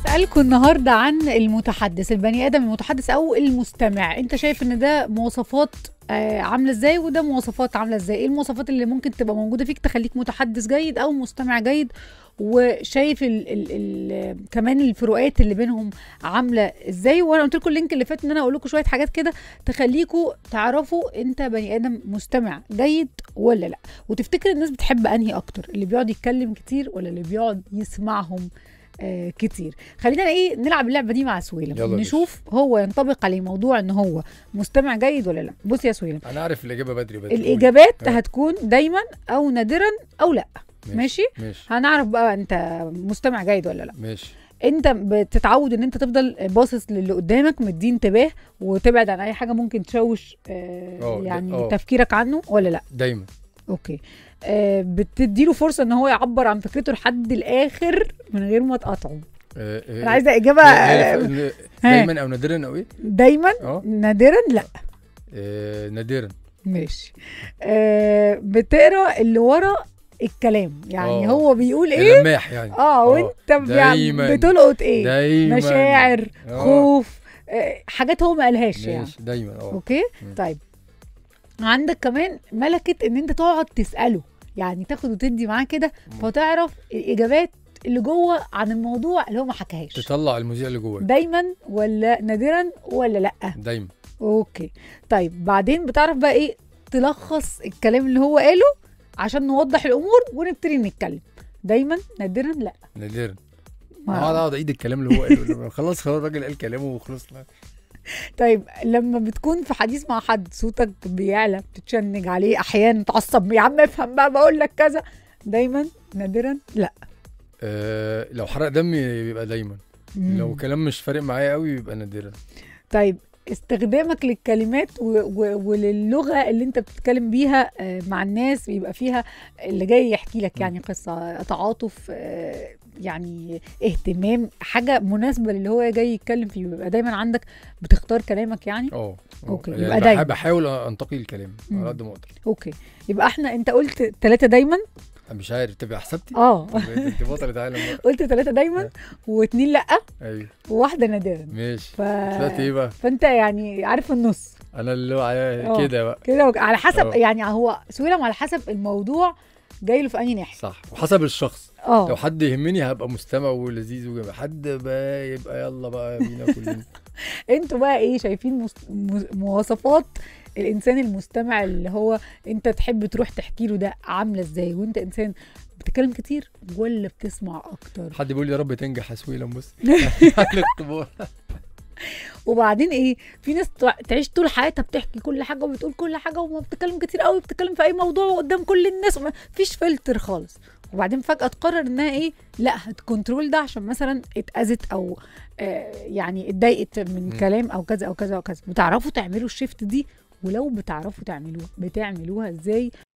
هسألكم النهارده عن المتحدث البني ادم المتحدث او المستمع انت شايف ان ده مواصفات آه عامله ازاي وده مواصفات عامله ازاي ايه المواصفات اللي ممكن تبقى موجوده فيك تخليك متحدث جيد او مستمع جيد وشايف ال ال ال كمان الفروقات اللي بينهم عامله ازاي وانا قلت لكم اللينك اللي فات ان انا اقول لكم شويه حاجات كده تخليكم تعرفوا انت بني ادم مستمع جيد ولا لا وتفتكر الناس بتحب انهي اكتر اللي بيقعد يتكلم كتير ولا اللي بيقعد يسمعهم آه كتير خلينا ايه نلعب اللعبه دي مع سويلم يلا نشوف هو ينطبق عليه موضوع ان هو مستمع جيد ولا لا بص يا سويلم انا عارف الاجابه بدري بدري الاجابات آه. هتكون دايما او نادرا او لا ماشي ماشي هنعرف بقى انت مستمع جيد ولا لا ماشي انت بتتعود ان انت تفضل باصص للي قدامك مديه انتباه وتبعد عن اي حاجه ممكن تشوش آه اه، يعني اه. تفكيرك عنه ولا لا دايما اوكي آه بتديله فرصه ان هو يعبر عن فكرته لحد الاخر من غير ما تقاطعه آه، آه، انا عايزه اجابه آه، آه، آه، ها. دايما او نادرا او ايه دايما اه نادرا لا آه، نادرا ماشي آه بتقرا اللي ورا الكلام يعني اه. هو بيقول ايه لماح يعني اه وانت بيع- دايماً. بتلقط ايه دايما مشاعر آه، خوف آه حاجات هو ما قالهاش يعني ماشي دايما اه اوكي مم. طيب عندك كمان ملكه ان انت تقعد تساله يعني تاخد وتدي معاه كده مم. فتعرف الاجابات اللي جوه عن الموضوع اللي هو ما حكاهاش تطلع المذيع اللي جواك دايما ولا نادرا ولا لا دايما اوكي طيب بعدين بتعرف بقى ايه تلخص الكلام اللي هو قاله عشان نوضح الامور ونبتدي نتكلم دايما نادرا لا نادرا ما- اقعد اقعد اعيد الكلام اللي هو قاله خلاص خلاص الراجل قال كلامه وخلصنا طيب لما بتكون في حديث مع حد صوتك بيعلى بتتشنج عليه احيانا تعصب يا عم افهم بقى بقول لك كذا دايما نادرا لا آه لو حرق دمي بيبقى دايما لو مم. كلام مش فارق معايا قوي بيبقى نادرا طيب استخدامك للكلمات و... و... وللغه اللي انت بتتكلم بيها آه، مع الناس بيبقى فيها اللي جاي يحكي لك يعني قصه تعاطف آه، يعني اهتمام حاجه مناسبه للي هو جاي يتكلم فيه بيبقى دايما عندك بتختار كلامك يعني اه آه. أوكي، يعني يبقى بح- دايما. بحاول انتقي الكلام مم. على قد ما اقدر اوكي يبقى احنا انت قلت ثلاثه دايما أنا مش عارف تبقى حسبتي اه انت بطلة عالم بقى. قلت ثلاثه دايما واثنين لا ايوه وواحده نادرا ماشي ف... طلعت ايه بقى فانت يعني عارف النص انا اللي هو على اه. كده بقى كده وك- على حسب اه. يعني هو سويلم على حسب الموضوع جاي له في انهي ناحيه صح وحسب الشخص لو اه حد يهمني هبقى مستمع ولذيذ وجميل حد بقى يبقى يلا بقى بينا كلنا انتوا بقى ايه شايفين مس... م- مواصفات الانسان المستمع اللي هو انت تحب تروح تحكي له ده عامله ازاي وانت انسان بتتكلم كتير ولا بتسمع اكتر حد بيقول لي يا رب تنجح يا سويلم بص الاختبار وبعدين ايه في ناس تع- تعيش طول حياتها بتحكي كل حاجه وبتقول كل حاجه وما بتتكلم كتير قوي بتتكلم في اي موضوع قدام كل الناس وما فيش فلتر خالص وبعدين فجاه تقرر انها ايه لا هتكنترول ده عشان مثلا اتاذت او آه يعني اتضايقت من مم. كلام او كذا او كذا او كذا بتعرفوا تعملوا الشيفت دي ولو بتعرفوا تعملوها بتعملوها ازاي